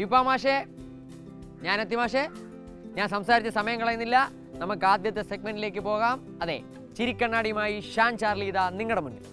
ദീപ മാഷേ ഞാനെത്തി മാഷേ ഞാൻ സംസാരിച്ച സമയം കളയുന്നില്ല നമുക്ക് ആദ്യത്തെ സെഗ്മെന്റിലേക്ക് പോകാം അതെ ചിരിക്കണ്ണാടിയുമായി ഷാൻ ചാർലി ഇതാ നിങ്ങളുടെ മുന്നിൽ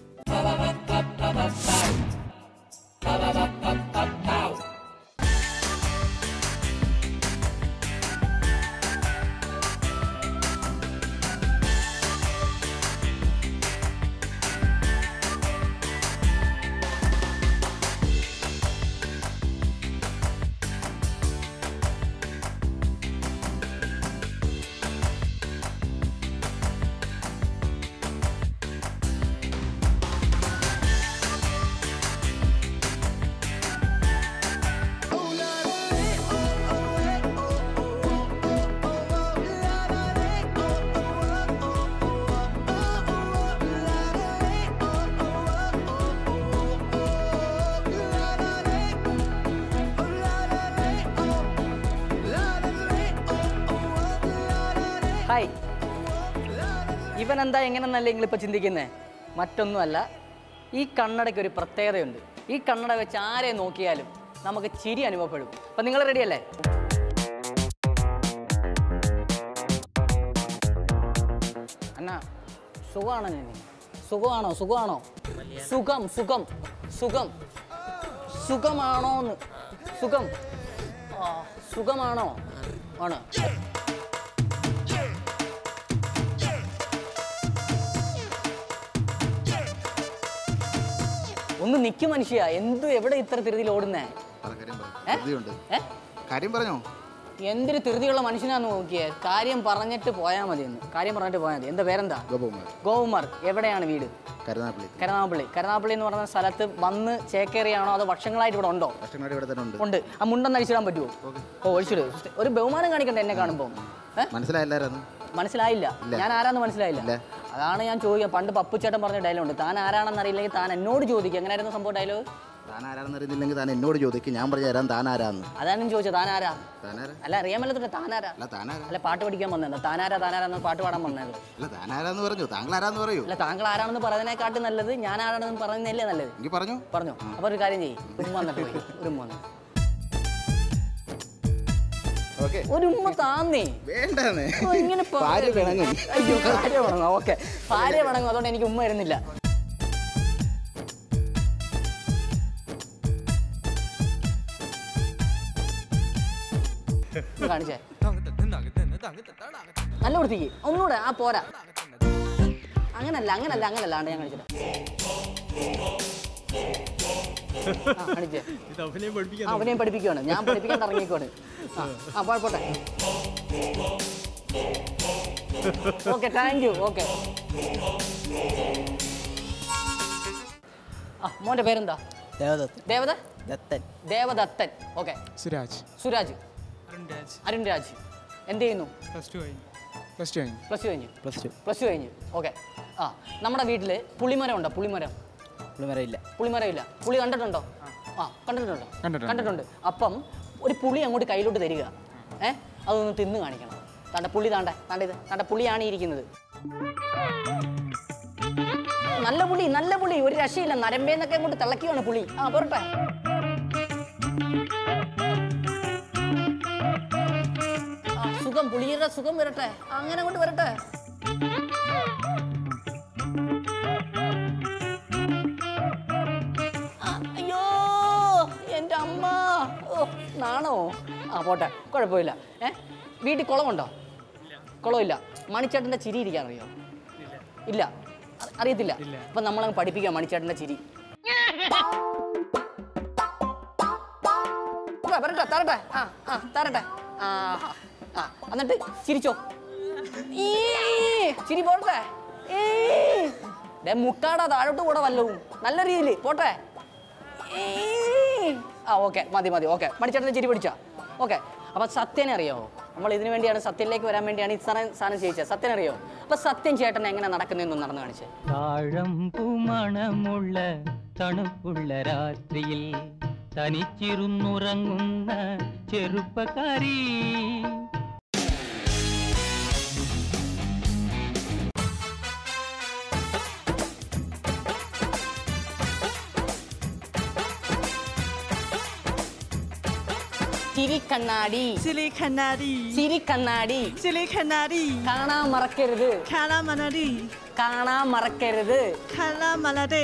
ഹായ് ഇവൻ എന്താ എങ്ങനെന്നല്ല നിങ്ങളിപ്പോൾ ചിന്തിക്കുന്നേ മറ്റൊന്നുമല്ല ഈ കണ്ണടയ്ക്ക് ഒരു പ്രത്യേകതയുണ്ട് ഈ കണ്ണട വെച്ച് ആരെ നോക്കിയാലും നമുക്ക് ചിരി അനുഭവപ്പെടും അപ്പം നിങ്ങൾ റെഡിയല്ലേ അന്ന സുഖമാണോ നീ സുഖമാണോ സുഖമാണോ സുഖം സുഖം സുഖം സുഖമാണോന്ന് സുഖം ആ, സുഖമാണോ ആണ് ഒന്ന് നിൽക്കും മനുഷ്യ എന്തു എവിടെ ഇത്ര ധൃതിയിൽ ഓടുന്നേ പറ, കാര്യം പറ. ഏ? ധൃതിയുണ്ട്. ഏ കാര്യം പറഞ്ഞോ എന്തൊരു ധൃതിയുള്ള മനുഷ്യനാന്ന് നോക്കിയേ കാര്യം പറഞ്ഞിട്ട് പോയാൽ മതി എന്ന് കാര്യം പറഞ്ഞിട്ട് പോയാൽ മതി എന്താ പേരെന്താ ഗോപകുമാർ ഗോകുമാർ എവിടെയാണ് വീട് കരുനാപ്പള്ളി കരുനാഗപ്പള്ളി കരുനാഗപ്പള്ളി എന്ന് പറയുന്ന സ്ഥലത്ത് വന്ന് ചേക്കേറിയാണോ അതോ വർഷങ്ങളായിട്ട് ഇവിടെ ഉണ്ടോ കഷ്ടങ്ങളുടെ ഇവിടെ തന്നെ ഉണ്ട് ഉണ്ട് ആ മുണ്ടൊന്ന് അഴിച്ചിടാൻ പറ്റുമോ ഓ ഒഴിച്ചിട് ഒരു ബഹുമാനം കാണിക്കണ്ടേ എന്നെ കാണുമ്പോൾ ഏ മനസ്സിലായില്ലായിരുന്നു മനസ്സിലായില്ല ഞാൻ ആരാന്ന് മനസ്സിലായില്ല ഇല്ല. അതാണ് ഞാൻ ചോദിക്കുക പണ്ട് പപ്പുച്ചേട്ടൻ പറഞ്ഞ ഡയലോഗ് ഉണ്ട് താൻ ആരാണെന്ന് അറിയില്ലെങ്കിൽ താൻ എന്നോട് ചോദിക്കുക എങ്ങനെയായിരുന്നു സംഭവം ഡയലോഗ് താൻ ആരാണെന്ന് അറിയുന്നില്ലെങ്കിൽ താൻ എന്നോട് ചോദിക്കും ഞാൻ പറഞ്ഞു തരാം താൻ ആരാന്ന് അതാണ് ഞാൻ ചോദിച്ചത് താൻ ആരാ താനാരാ അല്ല അറിയാൻ മേലത്തില്ല താനാരാ അല്ല താനാരാ അല്ല പാട്ട് പഠിക്കാൻ വന്നത് താനാരാ താനാരാ എന്ന് പാട്ട് പാടാൻ വന്നത് അല്ല താനാരാന്ന് പറഞ്ഞു താങ്കൾ ആരാന്ന് പറയൂ അല്ല താങ്കൾ ആരാണെന്ന് പറയുന്നതിനെക്കാട്ടും നല്ലത് ഞാൻ ആരാണെന്ന് പറയുന്നതല്ലേ നല്ലത് എനിക്ക് പറഞ്ഞു പറഞ്ഞോ അപ്പൊ ഒരു കാര്യം ചെയ്യ് ഉമ്മ വന്നിട്ട് പോയി ഒരു ഉമ്മ വന്ന് ഓക്കെ ഒരു ഉമ്മ താന്നേ വേണ്ടെന്നേ ഓ, ഇങ്ങനെ ഭാര്യ പിണങ്ങും. അയ്യോ ഭാര്യ പിണങ്ങും ഓക്കെ ഭാര്യ പിണങ്ങും അതുകൊണ്ട് എനിക്ക് ഉമ്മ വരുന്നില്ല ഒന്ന് കാണിച്ചേ നല്ല വൃത്തിക്ക് ഒന്നുകൂടെ ആ പോരാ അങ്ങനല്ല അങ്ങനല്ല അങ്ങനല്ല ആണ്ട് ഞാൻ കാണിച്ചിട്ട് ആ കാണിച്ചേ ആ, അവനെയും പഠിപ്പിക്കുകയാണ് ഞാൻ പഠിപ്പിക്കാൻ ഇറങ്ങിക്കോണ് ആ ആ പോട്ടെ പോട്ടെ ഓക്കെ താങ്ക് യു ഓക്കെ ആ മോൻ്റെ പേരെന്താ ദേവദത്ത് ദേവത ദത്തൻ ദേവദത്തൻ ഓക്കെ സുരാജ് സുരാജ് അരുൺ രാജ് എന്ത് ചെയ്യുന്നു പ്ലസ് ടു കഴിഞ്ഞു പ്ലസ് ടു കഴിഞ്ഞു പ്ലസ് ടു കഴിഞ്ഞു പ്ലസ് ടു പ്ലസ് ടു കഴിഞ്ഞു ഓക്കെ ആ നമ്മുടെ വീട്ടിൽ പുളിമരം ഉണ്ടോ പുളിമരം പുള്ളിമരയില്ല പുളിമരം ഇല്ല പുളി കണ്ടിട്ടുണ്ടോ ആ കണ്ടിട്ടുണ്ടോ കണ്ടിട്ടുണ്ട്. കണ്ടിട്ടുണ്ട് അപ്പം ഒരു പുളി അങ്ങോട്ട് കയ്യിലോട്ട് തരിക ഏ അതൊന്ന് തിന്ന് കാണിക്കണം താണ്ട പുളി താണ്ട താണ്ട ഇത് താണ്ട പുളിയാണ് ഈ ഇരിക്കുന്നത് നല്ല പുളി നല്ല പുളി ഒരു രക്ഷയില്ല നരമ്പേന്നൊക്കെ അങ്ങോട്ട് തിളക്കിയാണ് പുളി ആ പോരട്ടെ ആ, സുഖം പുളിയുടെ സുഖം വരട്ടെ അങ്ങനെ അങ്ങോട്ട് വരട്ടെ ആ, അയ്യോ എൻ്റെ അമ്മ ഓ നാണോ ആ പോട്ടെ കുഴപ്പമില്ല ഏ വീട്ടിൽ കുളമുണ്ടോ കുളമില്ല മണിച്ചേട്ടൻ്റെ ചിരി ഇരിക്കാൻ അറിയോ ഇല്ല അ- അറിയത്തില്ല അപ്പം നമ്മളങ്ങ് പഠിപ്പിക്കാം മണിച്ചേട്ടൻ്റെ ചിരി വരട്ടെ, വരട്ടെ തരട്ടെ ആ ആ തരട്ടെ ആ ആ എന്നിട്ട് ചിരിച്ചോ ഈ ചിരി പോട്ടെ ഈ. ദേ മുട്ടാടാ താഴോട്ട് കൂടെ വല്ലവും നല്ല രീതിയിൽ പോട്ടെ ഈ. ആ ഓക്കെ മതി മതി ഓക്കെ മടിച്ചേട്ടനെ ചിരി പിടിച്ചോ ഓക്കെ അപ്പൊ സത്യനെ അറിയാമോ നമ്മൾ ഇതിനു വേണ്ടിയാണ് സത്യനിലേക്ക് വരാൻ വേണ്ടിയാണ് ഈ സാധനം സാധനം ചെയ്യിച്ചത് സത്യനെ അറിയോ അപ്പൊ സത്യം ചേട്ടൻ എങ്ങനെ നടക്കുന്നതെന്ന് നടന്നു കാണിച്ചേ താഴമ്പുമണമുള്ള തണുപ്പുള്ള രാത്രിയിൽ തനിച്ചിരുന്നുറങ്ങുന്ന ചെറുപ്പക്കാരി ചിരിക്കണ്ണാടി ചിലിക്കണ്ണാടി ചിരിക്കണ്ണാടി ചിലിക്കണ്ണാടി കാണാൻ മറക്കരുത് കാലാമണടി കാണാൻ മറക്കരുത് കാലാമലടെ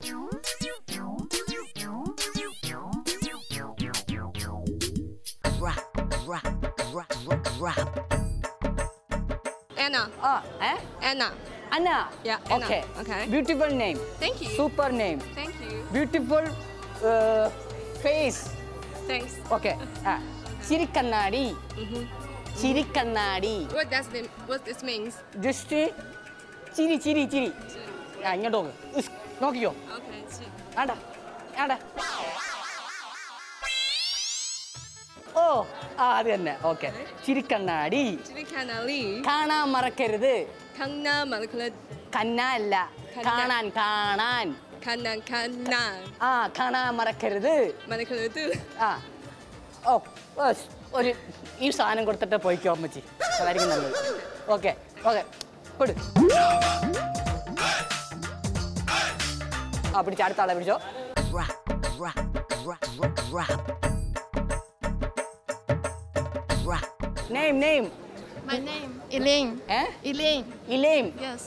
Anna. ആ ഏ Anna. Anna Yeah, Anna. Okay Okay. Beautiful name Thank you. Super name Thank you. Beautiful face Thanks. Okay ആ ചിരിക്കണ്ണാടി ചിരിക്കണ്ണാടി What does the, what this means? Just ചിരി ചിരി ചിരി ആ ഇങ്ങോട്ട് നോക്ക് ഇസ്, നോക്കിക്കോ Okay. chi- ആടാ ആടാ ഓ ആ അത് തന്നെ ഓക്കെ ചിരിക്കണ്ണാടി Chilikanali. കാണാൻ മറക്കരുത് Kangna malakala. കന്ന അല്ല കന്ന. കാണാൻ കാണാൻ Kanan kana. ആ കാണാൻ മറക്കരുത് Malakala tu. ആ ഓ ബസ്. ഒരു ഈ സാധനം കൊടുത്തിട്ട് പോയിക്കോ അമ്മച്ചി അതായിരിക്കും നല്ലത് ഓക്കെ ഓക്കെ കൊടു ആ പിടിച്ച അടുത്ത ആളെ പിടിച്ചോ name name My name Elaine. ഏ Elaine. Elaine Yes.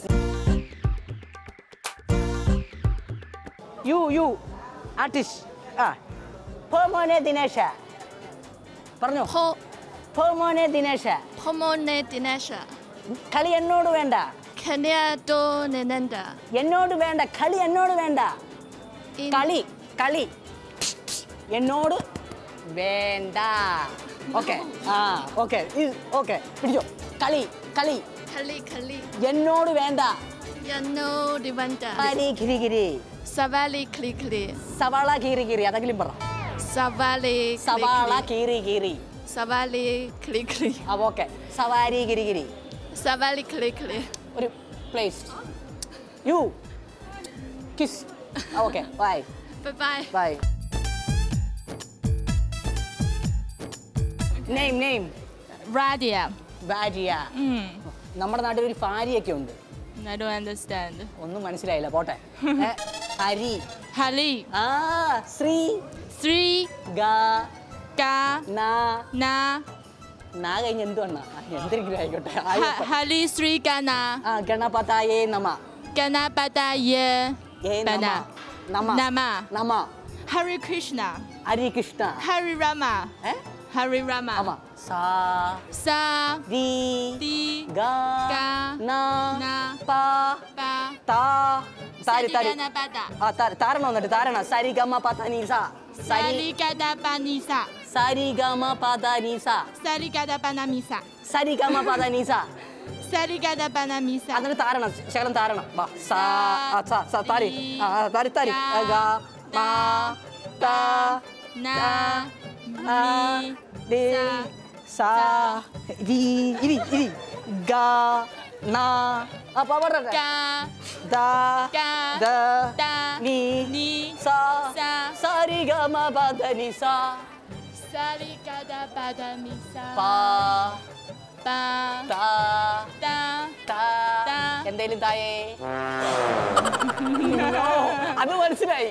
You you artist ആ പോ മോനെ ദിനേശ പറഞ്ഞോ Po പോ മോനെ ദിനേശ Pomone Dinesha. കളി എന്നോട് വേണ്ട Kenya do Nenenda. എന്നോട് വേണ്ട കളി എന്നോട് വേണ്ട In കളി കളി എന്നോട് വേണ്ട ഓക്കെ ആ ഓക്കെ ഓക്കെ പിടിച്ചോ കളി കളി Kali Kali. എന്നോട് വേണ്ട Yano Divanda. കളി ഗിരിഗിരി Savali Kli Kli. സവാള കീറി കീറി അതെങ്കിലും പറ Savali സവാള Kli Kli. കീറി കീറി Savali Kli Kli. ആ ഓക്കെ സവാരി ഗിരിഗിരി Savali Kli Kli. ഒരു place you kiss okay bye Bye bye. Bye name name Radia. ഭാര്യ Hmm. നമ്മുടെ നാട്ടിൽ ഒരു ഭാര്യയൊക്കെ ഉണ്ട് I don't understand. ഒന്നും മനസ്സിലായില്ല പോട്ടെ ഏ, ഹരി Hali. ആ ശ്രീ Three. ഗ Ga. നാ Na. നാ കഴിഞ്ഞ് എന്തുവണ്ണ എന്തെങ്കിലും ആയിക്കോട്ടെ Ha- ആയിക്കോട്ടെ. Hali Sri Gana. ആ ഗണപതായേ നമ Ganapata Ye. ഏ നമ Bana. നമ Nama. നമ Hare Krishna. Hari Krishna Hare Rama. ഏ Hare Rama. അവ സാ Sa. രി Di. ഗ Ga. നാ Na. പ Ba. താ താരി താരി Ganapata. ആ താര- താരണം വന്നിട്ട് താരണ സരി ഗമ പത നീ സ സരി Sali Gada Banisa. സരി ഗമ പത നീ സ Sali Gada Banamisa. സരി ഗമ പത നീ സ Sali Gada Banamisa. അതിന് താരണം ശകലം താരണം വാ സാ ആ സാ സാ താരി ആ ആ, താരി താരി ആ, ഗ മാ താ Na. ആ Mi. ദേ സാ രി ഇരി ഇരി ഗ നാ ആ പാവട Ga. ദാ Ga. ദ Da. നീ Ni. സാ Sa. സരി ഗമ പത നീ സ Sali Gada Banamisa. പാ Ba. താ Da. താ താ. എന്തേലും തായേ അത് മനസ്സിലായി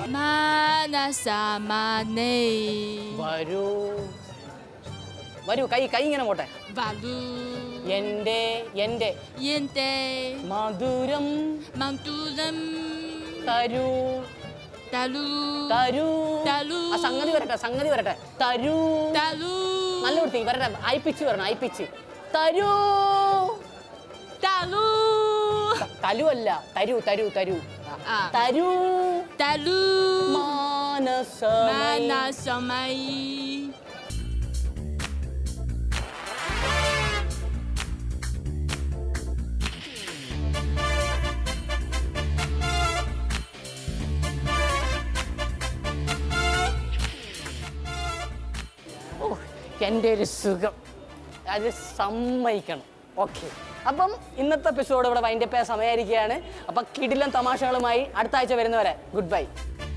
Manasamane. വരൂ വരൂ കൈ കൈ ഇങ്ങനെ പോട്ടെ Valu. എന്റെ എന്റെ Yente. മധുരം Mantulam. തരൂ Talu. തരൂ തരൂ. ആ സംഗതി വരട്ടെ സംഗതി വരട്ടെ തരൂ Talu. നല്ല വൃത്തി വരട്ടെ ഐപ്പിച്ച് വരണം ഐപ്പിച്ച് തരൂ Talu. ത- തലു അല്ല തരൂ തരൂ തരൂ ആ. തരൂ Talu. മാനസമൈ Manasamai. ഓ, എൻ്റെ ഒരു സുഖം അത് സമ്മതിക്കണം ഓക്കെ അപ്പം ഇന്നത്തെ എപ്പിസോഡ് ഇവിടെ വൈൻഡ് അപ്പ് ചെയ്യാൻ സമയമായിരിക്കുകയാണ് അപ്പം കിടിലൻ തമാശകളുമായി അടുത്ത ആഴ്ച വരുന്നവരെ ഗുഡ് ബൈ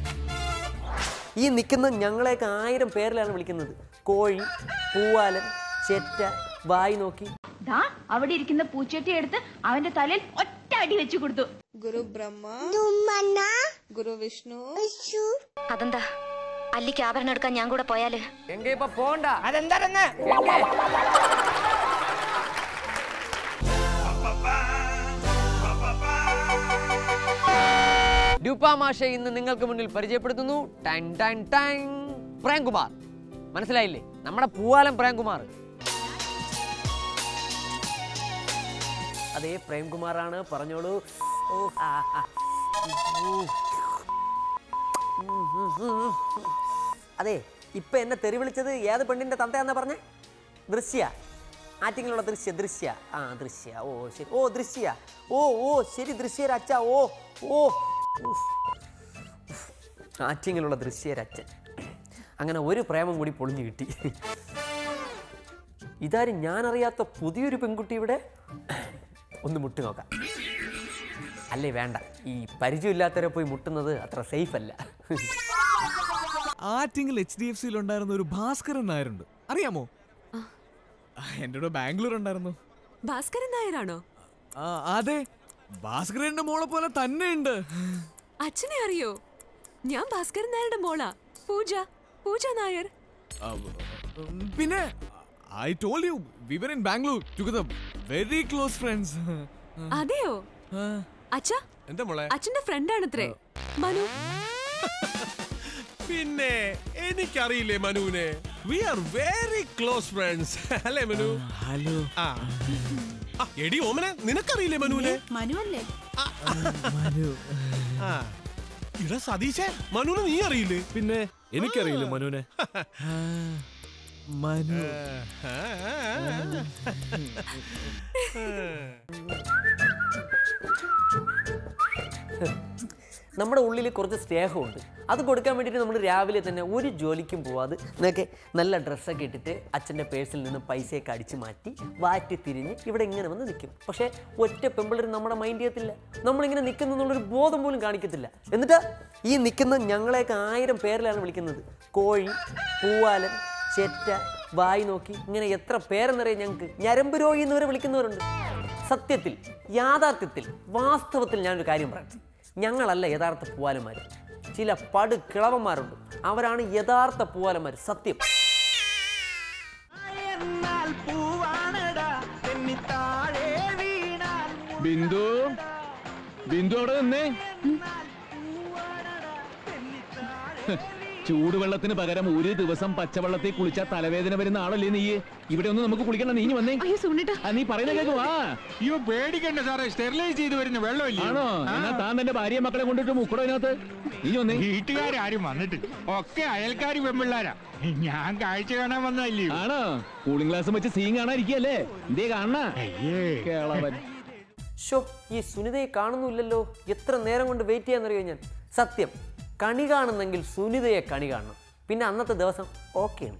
ഈ നിൽക്കുന്ന ഞങ്ങളെയൊക്കെ ആയിരം പേരിലാണ് വിളിക്കുന്നത് കോഴി പൂവാലൻ ചെറ്റ വായി നോക്കി ദാ അവിടെ ഇരിക്കുന്ന പൂച്ചട്ടി എടുത്ത് അവന്റെ തലയിൽ ഒറ്റ അടി വെച്ചു കൊടുത്തു Guru Brahma. Guru Vishnu. അതെന്താ അല്ലിക്ക് ആഭരണം എടുക്കാൻ ഞാൻ കൂടെ പോയാല് എങ്കെ ഇപ്പൊ പോണ്ട അതെന്താണെന്ന് എങ്കെ ഡ്യൂപ്പാ മാഷെ ഇന്ന് നിങ്ങൾക്ക് മുന്നിൽ പരിചയപ്പെടുത്തുന്നു ടൈൻ ടൈൻ ടൈൻ പ്രേംകുമാർ മനസ്സിലായില്ലേ നമ്മുടെ പൂവാലം പ്രേംകുമാർ അതേ പ്രേംകുമാറാണ് പറഞ്ഞോളൂ ഓ ആ, ആ. ഊ. ഉം, ഉം, ഉം. അതെ ഇപ്പൊ എന്നെ തെറി വിളിച്ചത് ഏത് പെണ്ണിന്റെ തന്തയാന്നാ പറഞ്ഞേ ദൃശ്യ ആറ്റിങ്ങിലുള്ള ദൃശ്യ ദൃശ്യ ആ ദൃശ്യ ഓ ശരി ഓ ദൃശ്യ ഓ ഓ ശരി ദൃശ്യരച്ച ഓ ഓ ഉഫ്. ഉഫ്. ആറ്റിങ്ങിലുള്ള ദൃശ്യരച്ചൻ അങ്ങനെ ഒരു പ്രേമം കൂടി പൊളിഞ്ഞു കിട്ടി ഇതാരും ഞാനറിയാത്ത പുതിയൊരു പെൺകുട്ടി ഇവിടെ ഒന്ന് മുട്ടി നോക്കാം അല്ലേ വേണ്ട ഈ പരിചയമില്ലാത്തവരെ പോയി മുട്ടുന്നത് അത്ര സേഫ് അല്ല ആറ്റിങ്ങിൽ എച്ച് ഡി എഫ് സിയിൽ ഉണ്ടായിരുന്ന ഒരു ഭാസ്കരൻ നായരുണ്ട് അറിയാമോ എൻ്റെ കൂടെ ബാംഗ്ലൂർ ഉണ്ടായിരുന്നു ഭാസ്കരൻ നായരാണോ ആ, അതെ ഭാസ്കരന്റെ മോളെ പോലെ തന്നെ ഉണ്ട് അച്ഛനെ അറിയോ ഞാൻ ഭാസ്കരൻ നായരുടെ മോളാ പൂജ പൂജ നായർ പിന്നെ I told you we were in Bangalore together very close friends അതെയോ അച്ഛാ എന്താ മോളെ അച്ഛന്റെ ഫ്രണ്ടാണത്രേ മനു പിന്നെ എനിക്കറിയില്ലേ മനുവിനെ we are very close friends അല്ലേ മനു ഹലോ ആ ആ, എടി ഓമനെ നിനക്കറിയില്ലേ മനുവിനെ മനു അല്ലേ ആ ഇടാ സതീശേ മനുവിനെ നീ അറിയില്ലേ പിന്നെ എനിക്കറിയില്ല മനുവിനെ മനു ആ, ആ, ആ. നമ്മുടെ ഉള്ളിൽ കുറച്ച് സ്നേഹമുണ്ട് അത് കൊടുക്കാൻ വേണ്ടിയിട്ട് നമ്മൾ രാവിലെ തന്നെ ഒരു ജോലിക്കും പോവാതെ എന്നൊക്കെ നല്ല ഡ്രസ്സൊക്കെ ഇട്ടിട്ട് അച്ഛൻ്റെ പേഴ്സിൽ നിന്ന് പൈസയൊക്കെ അടിച്ച് മാറ്റി വാറ്റി തിരിഞ്ഞ് ഇവിടെ ഇങ്ങനെ വന്ന് നിൽക്കും പക്ഷേ ഒറ്റ പെമ്പിളർ നമ്മുടെ മൈൻഡ് ചെയ്യത്തില്ല നമ്മളിങ്ങനെ നിൽക്കുന്നു എന്നുള്ളൊരു ബോധം പോലും കാണിക്കത്തില്ല എന്നിട്ട് ഈ നിൽക്കുന്ന ഞങ്ങളെയൊക്കെ ആയിരം പേരിലാണ് വിളിക്കുന്നത് കോഴി പൂവാലൻ ചെറ്റ വായി നോക്കി ഇങ്ങനെ എത്ര പേരെന്നറിയാം ഞങ്ങൾക്ക് ഞരമ്പ് രോഗി എന്ന് വരെ വിളിക്കുന്നവരുണ്ട് സത്യത്തിൽ യാഥാർത്ഥ്യത്തിൽ വാസ്തവത്തിൽ ഞാനൊരു കാര്യം പറയാം ഞങ്ങളല്ല യഥാർത്ഥ പൂവാലന്മാർ ചില പടു കിളവന്മാരുണ്ട് അവരാണ് യഥാർത്ഥ പൂവാലന്മാർ സത്യം ബിന്ദു ബിന്ദു അവിടെ നിന്നേ ചൂടുവെള്ളത്തിന് പകരം ഒരു ദിവസം പച്ചവെള്ളത്തിൽ കുളിച്ചാൽ തലവേദന വരുന്ന ആളല്ലേ നീ ഇവിടെ ഒന്നും നമുക്ക് കുളിക്കണ്ട നീ ഇങ്ങ് വന്നേ അയ്യോ സുണിട്ടാ ആ, നീ പറയുന്ന കേൾക്കും ആ അയ്യോ പേടിക്കണ്ട സാറേ സ്റ്റെറിലൈസ് ചെയ്ത് വരുന്ന വെള്ളമില്ല ആണോ എന്നാ താൻ തന്റെ ഭാര്യ മക്കളെ കൊണ്ടിട്ട് മുക്കടോ അതിനകത്ത് നീ വന്നേ വീട്ടുകാരും വന്നിട്ട് ഒക്കെ അയൽക്കാരി പെമ്പിള്ളാരാ ഞാൻ കാഴ്ച കാണാൻ വന്നല്ലേ ആണോ കൂളിംഗ് ഗ്ലാസ് വെച്ച് സീൻ കാണാതിരിക്കല്ലേ എന്തേ കാണണ കേളവൻ ഷോ ഈ സുനിതയെ കാണുന്നില്ലല്ലോ എത്ര നേരം കൊണ്ട് വെയിറ്റ് ചെയ്യാന്നറിയോ ഞാൻ സത്യം കണി കാണുന്നെങ്കിൽ സുനിതയെ കണി കാണണം പിന്നെ അന്നത്തെ ദിവസം ഓക്കെയാണ്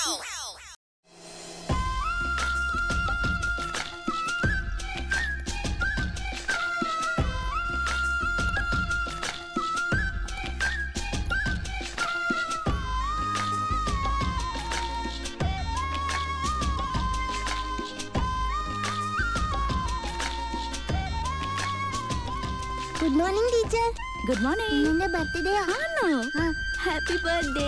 good morning teacher good morning നിന്റെ ബർത്ത്ഡേ ആണോ ഹാപ്പി ബർത്ത്ഡേ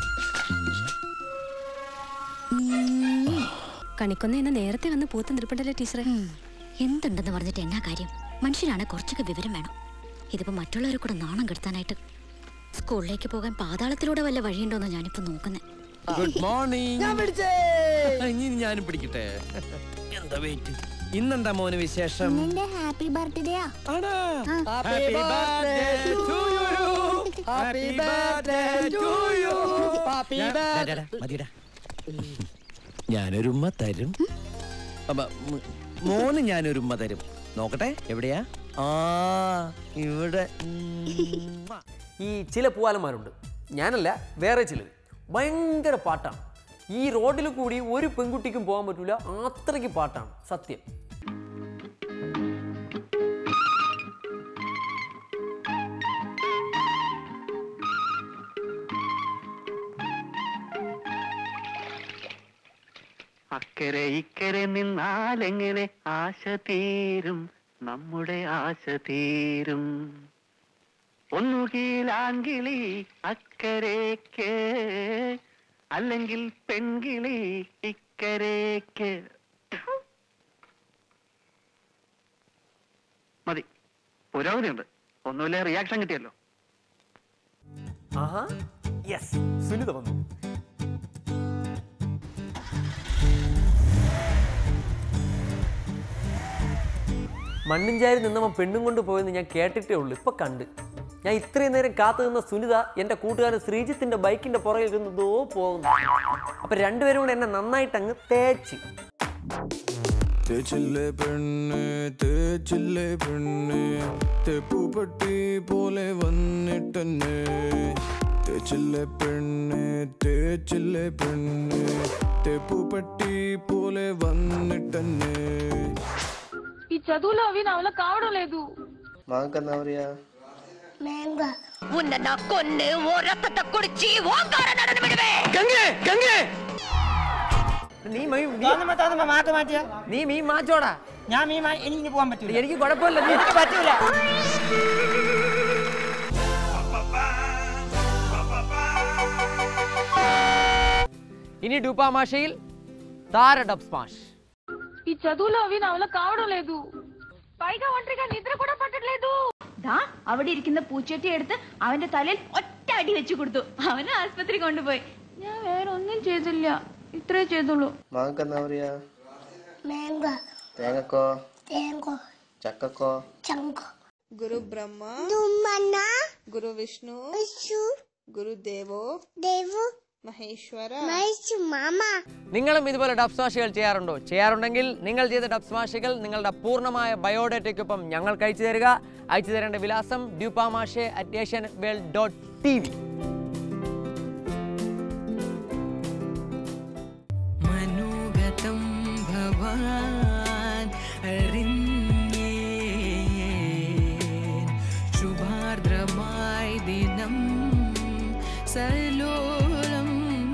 കണിക്കൊന്ന എന്നെ നേരത്തെ വന്ന് പൂത്ത് നിൽപ്പുണ്ടല്ലോ ടീച്ചറെ എന്തുണ്ടെന്ന് പറഞ്ഞിട്ട് എന്നാ കാര്യം മനുഷ്യരാണ് കുറച്ചൊക്കെ വിവരം വേണം ഇതിപ്പോ മറ്റുള്ളവരെ കൂടെ നാണം കെടുത്താനായിട്ട് സ്കൂളിലേക്ക് പോകാൻ പാതാളത്തിലൂടെ വല്ല വഴിയുണ്ടോന്ന് ഞാനിപ്പോ നോക്കുന്നേ ഗുഡ് മോർണിംഗ് ഇനി ഞാനും പിടിക്കട്ടെ എന്താ വെയിറ്റ് ഇന്നെന്താ മോന് വിശേഷം happy birthday happy birthday to you happy birthday to you happy മതിടാ ഞാനൊരു ഉമ്മ തരും അപ്പ, മ്, മോന് ഞാനൊരു ഉമ്മ തരും നോക്കട്ടെ എവിടെയാ ആ ഇവിടെ ഉമ്മ. ഈ ചില പൂവാലന്മാരുണ്ട് ഞാനല്ല വേറെ ചിലർ ഭയങ്കര പാട്ടാണ് ഈ റോഡിൽ കൂടി ഒരു പെൺകുട്ടിക്കും പോകാൻ പറ്റൂല അത്രയ്ക്ക് പാട്ടാണ് സത്യം അക്കരെ ഇക്കരെ നിന്നാലെങ്ങനെ ആശ തീരും നമ്മുടെ ആശ തീരും ഒന്നുകിൽ ആൺകിളി അക്കരേക്ക് അല്ലെങ്കിൽ പെൺകിളി ഇക്കരേക്ക് മതി പുരോഗതിയുണ്ട് ഒന്നുമില്ല റിയാക്ഷൻ കിട്ടിയല്ലോ ആഹാ യെസ് സുനിത വന്നു മണ്ണും ചാരി നിന്നവൻ പെണ്ണും കൊണ്ട് പോയെന്ന് ഞാൻ കേട്ടിട്ടേ ഉള്ളൂ ഇപ്പൊ കണ്ട് ഞാൻ ഇത്രയും നേരം കാത്തു നിന്ന സുനിത എൻ്റെ കൂട്ടുകാരൻ ശ്രീജിത്തിന്റെ ബൈക്കിന്റെ പുറകിൽ ഇരുന്ന് ദോ പോകുന്നു അപ്പൊ രണ്ടുപേരും കൂടെ എന്നെ നന്നായിട്ട് അങ്ങ് തേച്ച് തേച്ചില്ലേ പെണ്ണ് തേച്ചില്ലേ പെണ്ണ് തെപ്പുപട്ടി പോലെ വന്നിട്ടെന്നെ തേച്ചില്ലേ പെണ്ണ് തേച്ചില്ലേ പെണ്ണ് തെപ്പുപട്ടി പോലെ వన్నిటన్నే ఈ చదువులో అవి నవల కావడం లేదు మాకన్నవరియా உன்னை நான் கொன்னு ஓ ரத்தத்தை குடிச்சு ஓங்கார நடனம் விடுவேன் ഗംഗേ ഗംഗേ നീ മീൻ നീ മീൻ മാച്ചോടാ ഞാൻ മീൻ മാ- എനിക്ക് പോകാൻ പറ്റില്ല എനിക്ക് കുഴപ്പമില്ല നീ എനിക്ക് പറ്റൂല ഇനി ഡൂപ്പാമാഷയിൽ താര ഡബ് സ്മാഷ് ఈ చదువులో అవి నవల కావడం లేదు పైగా ఒంటరిగా నిద్ర కూడా పట్టట్లేదు ദാ അവിടെ ഇരിക്കുന്ന പൂച്ചട്ടി എടുത്ത് അവന്റെ തലയിൽ ഒറ്റ അടി വെച്ചു കൊടുത്തു അവനെ ആസ്പത്രി കൊണ്ടുപോയി ഞാൻ വേറെ ഒന്നും ചെയ്തില്ല ഇത്രേ ചെയ്തുള്ളൂ మాకన్నవరియా తేంగకో చక్కకో గురు బ్రహ్మ గురు విష్ణు గురు దేవో దేవు మహేశ్వర നിങ്ങളും ഇതുപോലെ ഡബ് സ്മാഷുകൾ ചെയ്യാറുണ്ടോ ചെയ്യാറുണ്ടെങ്കിൽ നിങ്ങൾ ചെയ്ത ഡബ് സ്മാഷുകൾ നിങ്ങളുടെ പൂർണ്ണമായ ബയോഡേറ്റയ്ക്കൊപ്പം ഞങ്ങൾക്ക് അയച്ചു തരിക അയച്ചു തരേണ്ട വിലാസം ഡ്യൂപ്പാമാഷെ at Asian world dot T V മനോഗതം ഭവാൻ അറിഞ്ഞേ ശുഭാർദ്രമായി ദിനം സലോലം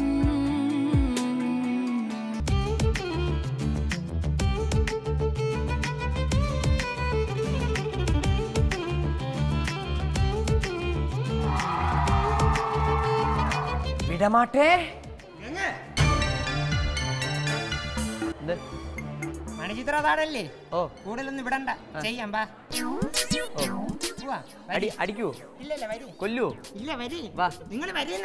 വിടമാട്ടേ മണിച്ചിത്ര താടല്ലേ ഓ കൂടുതലൊന്നും വിടണ്ട ചെയ്യാം ബാ പോവാ, വരി. അടി അടിക്കുവോ ഇല്ല ഇല്ല വരി കൊല്ലുവോ ഇല്ല വരി വാ നിങ്ങൾ വരുന്നേ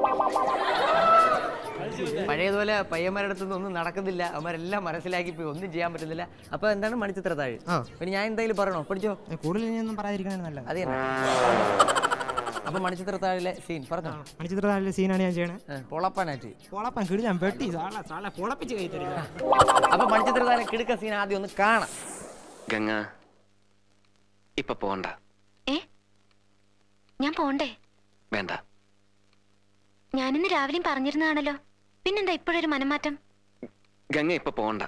പഴയതുപോലെ പയ്യന്മാരുടെ അടുത്തൊന്നും ഒന്നും നടക്കുന്നില്ല അവന്മാരെല്ലാം മനസ്സിലാക്കി പോയി ഒന്നും ചെയ്യാൻ പറ്റുന്നില്ല അപ്പൊ എന്താണ് മണിച്ചിത്ര താഴ് പിന്നെ ഞാൻ എന്തായാലും പറയണോ പഠിച്ചോ കൂടുതൽ ഇനിയൊന്നും പറയാതിരിക്കണേ നല്ലത് അതെ അപ്പൊ മണിച്ചിത്ര താഴിലെ സീൻ പറഞ്ഞോ മണിച്ചിത്ര താഴിലെ സീനാണ് ഞാൻ ചെയ്യണേ പൊളപ്പാനായിട്ട് പൊളപ്പാൻ കിടി ഞാൻ വെട്ടി സാള സാള പൊളപ്പിച്ച് കൈ തരിക അപ്പൊ മണിച്ചിത്ര താഴെ കിടുക്ക സീൻ ആദ്യം ഒന്ന് കാണാം ഗംഗ ഇപ്പൊ പോണ്ട ഏ ഞാൻ പോണ്ടേ വേണ്ട ഞാനിന്ന് രാവിലെയും പറഞ്ഞിരുന്നതാണല്ലോ പിന്നെന്താ ഇപ്പോഴൊരു മനംമാറ്റം ഗംഗ ഇപ്പൊ പോണ്ട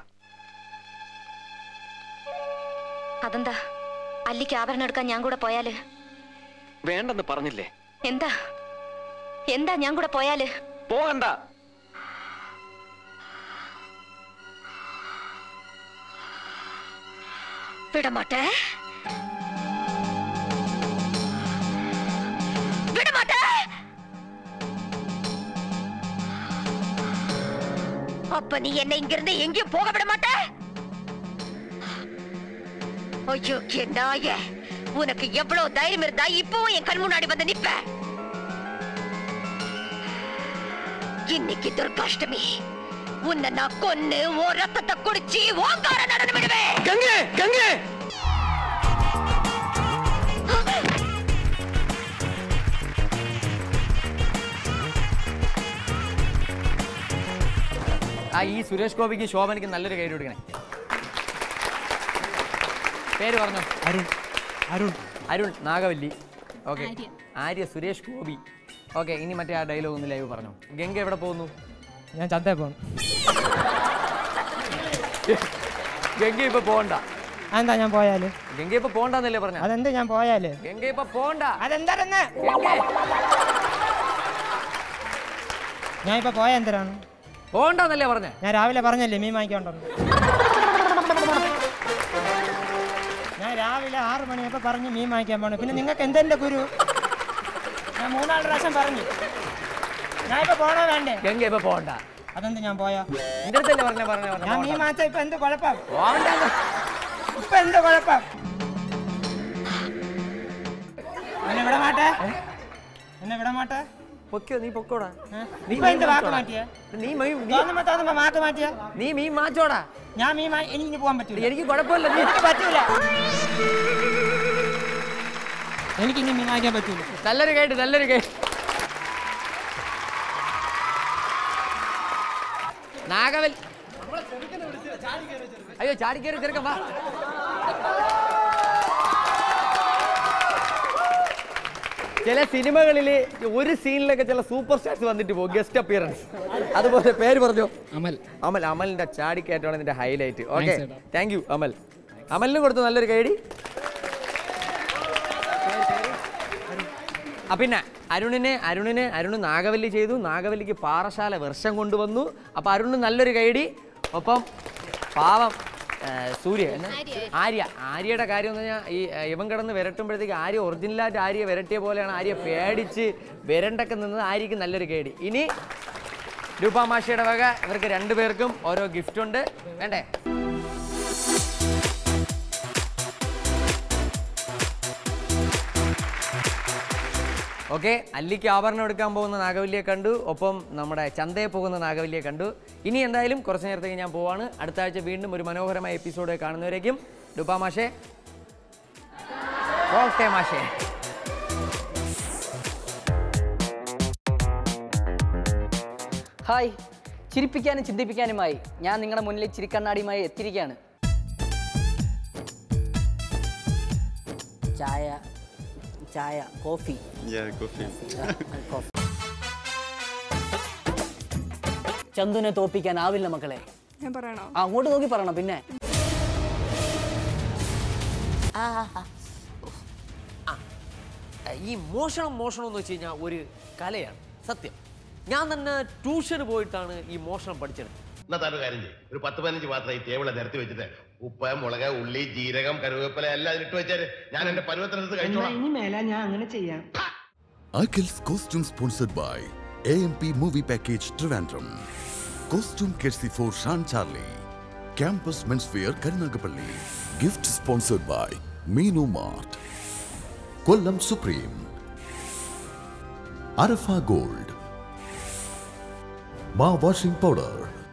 അതെന്താ അല്ലിക്ക് ആഭരണം എടുക്കാൻ ഞാൻ കൂടെ പോയാല് വേണ്ടെന്ന് പറഞ്ഞില്ലേ എന്താ എന്താ ഞാൻ കൂടെ പോയാല് പോകണ്ട விடமாட்டே விடமாட்டே அப்ப நீ என்ன இங்கிருந்து எங்கேயும் போக விட மாட்ட ஐயோ நாய உனக்கு எவ்வளவு தைரியம் இருந்தா இப்பவும் என் கண் முன்னாடி வந்து நிப்ப இன்னைக்கு துர்காஷ்டமி உன்னை நான் கொன்னு ஓ ரத்தத்தை குடிச்சு ஓங்கார நடனம் விடுவேன் ഗംഗേ ഗംഗേ ആ ഈ സുരേഷ് ഗോപിക്ക് ശോഭനയ്ക്ക് നല്ലൊരു കൈ കൊടുക്കണേ പേര് പറഞ്ഞോ അരുൺ അരുൺ അരുൺ നാഗവല്ലി ഓക്കെ ആര്യ. ആര്യ സുരേഷ് ഗോപി ഓക്കെ ഇനി മറ്റേ ആ ഡയലോഗ് ഒന്ന് ലൈവ് പറഞ്ഞോ ഗംഗ എവിടെ പോകുന്നു ഞാൻ ചന്തേ പോകണം ഗംഗ ഇപ്പൊ പോണ്ട അതെന്താ ഞാൻ പോയാല് ഗംഗ ഇപ്പൊ പോണ്ടെന്നല്ലേ പറഞ്ഞ അതെന്താ ഞാൻ പോയാല് ഗംഗ ഇപ്പൊ പോണ്ട അതെന്താണെന്ന് ഗംഗ ഞാൻ ഇപ്പൊ പോയ എന്തിനാണ് പോണ്ടെന്നല്ലേ പറഞ്ഞ ഞാൻ രാവിലെ പറഞ്ഞല്ലേ മീൻ വാങ്ങിക്കോണ്ടെന്ന് ഞാൻ രാവിലെ ആറ് മണിയപ്പോ പറഞ്ഞു മീൻ വാങ്ങിക്കാൻ പോണു പിന്നെ നിങ്ങൾക്ക് എന്തെന്റെ ഗുരു ഞാൻ മൂന്നാല് പ്രാവശ്യം പറഞ്ഞു ഞാൻ ഇപ്പൊ പോണോ വേണ്ടേ ഗംഗ ഇപ്പൊ പോകണ്ട അതെന്ത് ഞാൻ പോയോ എന്റെ അടുത്തല്ലേ പറഞ്ഞ പറഞ്ഞ ഞാൻ മീൻ മാച്ച ഇപ്പൊ എന്ത് കുഴപ്പം പോകണ്ട ഇപ്പൊ എന്ത് കുഴപ്പം എന്നെ വിട മാട്ടെ എന്നെ വിട മാട്ടെ പൊക്കോ നീ പൊക്കോടാ നീ ഇപ്പൊ എന്ത് വാക്ക് മാറ്റിയേ നീ മീൻ നീ- തോന്നുമ്പോ തോന്നുമ്പോ വാക്ക് മാറ്റിയ നീ മീൻ മാച്ചോടാ ഞാൻ മീൻ മാ- എനിക്ക് ഇനി പോകാൻ പറ്റൂല എനിക്ക് കുഴപ്പമില്ല നീ എനിക്ക് പറ്റൂല എനിക്ക് ഇനി മീൻ മാറ്റാൻ പറ്റൂല നല്ലൊരു കേട്ട് നല്ലൊരു കേട്ട് നാഗവൽ അയ്യോ ചാടിക്കേറി ചെറുക്കം വാ ചില സിനിമകളിൽ ഒരു സീനിലൊക്കെ ചില സൂപ്പർ സ്റ്റാർസ് വന്നിട്ട് പോകും ഗസ്റ്റ് അപ്പിയറൻസ് അതുപോലെ പേര് പറഞ്ഞോ അമൽ അമൽ അമലിന്റെ ചാടിക്കയറ്റമാണ് ഇതിന്റെ ഹൈലൈറ്റ് ഓക്കെ Thanks, ചേട്ടാ. താങ്ക് യു അമൽ അമലിന് കൊടുത്തു നല്ലൊരു കൈഡി ആ പിന്നെ അരുണിനെ അരുണിനെ അരുണ് നാഗവല്ലി ചെയ്തു നാഗവല്ലിക്ക് പാറശാല വർഷം കൊണ്ടുവന്നു അപ്പൊ അരുണ് നല്ലൊരു കൈഡി ഒപ്പം പാവം ആ, സൂര്യ എന്നാ? ആര്യ ആര്യയുടെ കാര്യം എന്ന് പറഞ്ഞാൽ ഈ ആ, ഇവൻ കിടന്ന് വിരട്ടുമ്പോഴത്തേക്ക് ആര്യ ഒറിജിനലായിട്ട് ആര്യ വിരട്ടിയ പോലെയാണ് ആര്യ പേടിച്ച് വിരണ്ടൊക്കെ നിന്നത് ആര്യക്ക് നല്ലൊരു കേടി ഇനി രൂപാമാഷയുടെ വക ഇവർക്ക് രണ്ടുപേർക്കും ഓരോ ഗിഫ്റ്റ് ഉണ്ട് വേണ്ടേ ഓക്കെ അല്ലിക്ക് ആഭരണം എടുക്കാൻ പോകുന്ന നാഗവല്ലിയെ കണ്ടു ഒപ്പം നമ്മുടെ ചന്തയെ പോകുന്ന നാഗവല്ലിയെ കണ്ടു ഇനി എന്തായാലും കുറച്ച് നേരത്തേക്ക് ഞാൻ പോവാണ് അടുത്ത ആഴ്ച വീണ്ടും ഒരു മനോഹരമായ എപ്പിസോഡ് കാണുന്നവരേക്കും ഡുപ്പാ മാഷേ ഓക്കെ മാഷേ ഹായ് ചിരിപ്പിക്കാനും ചിന്തിപ്പിക്കാനുമായി ഞാൻ നിങ്ങളുടെ മുന്നിൽ ചിരിക്കണ്ണാടിയുമായി എത്തിയിരിക്കുകയാണ് ചായ ചായ കോഫി കോഫി ചന്തുനെ തോപ്പിക്കാനാവില്ല മക്കളെ ഞാൻ പറയണോ ആ, അങ്ങോട്ട് നോക്കി പറയണം പിന്നെ ഈ മോഷണം മോഷണം എന്ന് വെച്ച് കഴിഞ്ഞാൽ ഒരു കലയാണ് സത്യം ഞാൻ തന്നെ ട്യൂഷന് പോയിട്ടാണ് ഈ മോഷണം പഠിച്ചത് എന്നാ താൻ ഒരു കാര്യം ചെയ്യും ഒരു പത്ത് പതിനഞ്ച് പാത്രം ഈ ടേബിളെ നിരത്തി വെച്ചിട്ട് ഉപ്പ് മുളക് ഉള്ളി ജീരകം കരുവേപ്പില എല്ലാം അതിലിട്ട് വെച്ചാല് ഞാൻ എന്റെ പരുവത്തിനടുത്ത് കഴിച്ചോളാം ഇനി മേല ഞാൻ അങ്ങനെ ചെയ്യാം Akhil's costume sponsored by AMP Movie Package Trivandrum. Costume Kersey for Shan Charlie. Campus Menswear Karunagapalli. Gift sponsored by Minu Mart. Kollam Supreme. Arafa Gold. Ma Washing Powder.